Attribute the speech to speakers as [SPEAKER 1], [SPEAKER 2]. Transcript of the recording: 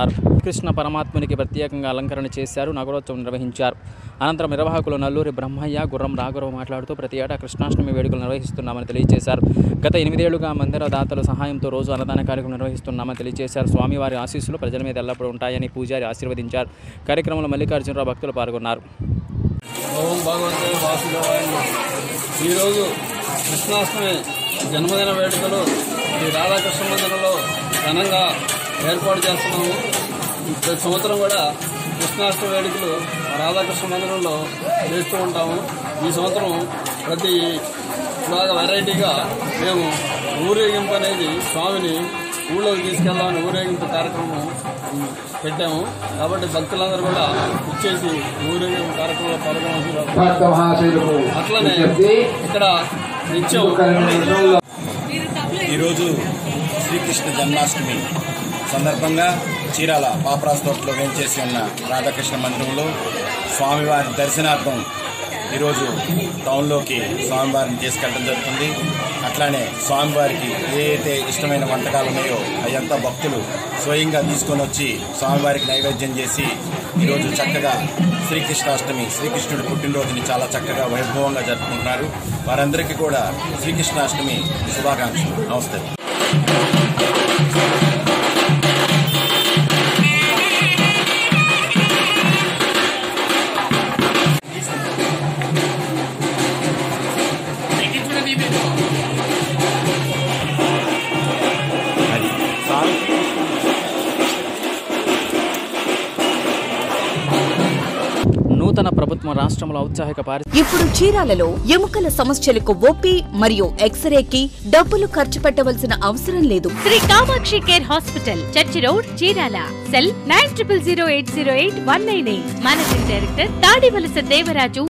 [SPEAKER 1] పాల్గొన్నారు కృష్ణ పరమాత్మునికి ప్రత్యేకంగా అలంకరణ చేశారు నగరోత్సవం నిర్వహించారు అనంతరం నిర్వాహకులు నల్లూరి బ్రహ్మయ్య గుర్రం రాఘరావు మాట్లాడుతూ ప్రతి ఏటా కృష్ణాష్టమి వేడుకలు నిర్వహిస్తున్నామని తెలియజేశారు గత ఎనిమిదేళ్లుగా మందిర దాతల సహాయంతో రోజు అన్నదాన కార్యక్రమం నిర్వహిస్తున్నామని తెలియజేశారు స్వామివారి ఆశీస్సులు ప్రజల మీద ఎల్లప్పుడూ ఉంటాయని పూజారి ఆశీర్వదించారు కార్యక్రమంలో మల్లికార్జునరావు భక్తులు పాల్గొన్నారు
[SPEAKER 2] ఓం భగవంతే వాసుదేవాయ నమః. ఈరోజు కృష్ణాష్టమి జన్మదిన వేడుకలు ఈ రాధాకృష్ణ మందిరంలో ఘనంగా ఏర్పాటు చేస్తున్నాము ప్రతి సంవత్సరం కూడా కృష్ణాష్టమి వేడుకలు రాధాకృష్ణ మందిరంలో చేస్తూ ఉంటాము ఈ సంవత్సరం ప్రతి బాగా వెరైటీగా మేము ఊరేగింపు అనేది స్వామిని ఊళ్ళోకి తీసుకెళ్దామని ఊరేగింపు కార్యక్రమం పెట్టాము కాబట్టి భక్తులందరూ కూడా ఇచ్చేసి ఊరేగింపు కార్యక్రమంలో పాల్గొనాల్సి
[SPEAKER 3] భక్త మహాశైలకు
[SPEAKER 2] అట్లనే
[SPEAKER 3] విజ్ఞప్తి.
[SPEAKER 2] ఇక్కడ నిత్యం
[SPEAKER 4] ఈరోజు శ్రీకృష్ణ జన్మాష్టమి సందర్భంగా చీరాల పాపరాజ్ తోటలో వేంచేసి ఉన్న రాధాకృష్ణ మందిరంలో స్వామివారి దర్శనార్థం ఈరోజు టౌన్లోకి స్వామివారిని తీసుకెళ్ళడం జరుగుతుంది అట్లానే స్వామివారికి ఏ అయితే ఇష్టమైన వంటకాలు ఉన్నాయో అయ్యంతా భక్తులు స్వయంగా తీసుకొని వచ్చి స్వామివారికి నైవేద్యం చేసి ఈరోజు చక్కగా శ్రీకృష్ణాష్టమి శ్రీకృష్ణుడి పుట్టినరోజుని చాలా చక్కగా వైభవంగా జరుపుకుంటున్నారు వారందరికీ కూడా శ్రీకృష్ణాష్టమి శుభాకాంక్షలు నమస్తే
[SPEAKER 1] నూతన ప్రభుత్వం రాష్ట్రంలో ఔత్సాహిక పారి
[SPEAKER 5] ఇప్పుడు చీరాలలో ఎముకల సమస్యలకు ఓపీ మరియు ఎక్స్రేకి డబ్బులు ఖర్చు పెట్టవలసిన అవసరం లేదు
[SPEAKER 6] Shri Kamakshi care hospital church road Chirala cell nine triple zero eight zero eight one nine eight managing director Tadivalasa Devaraju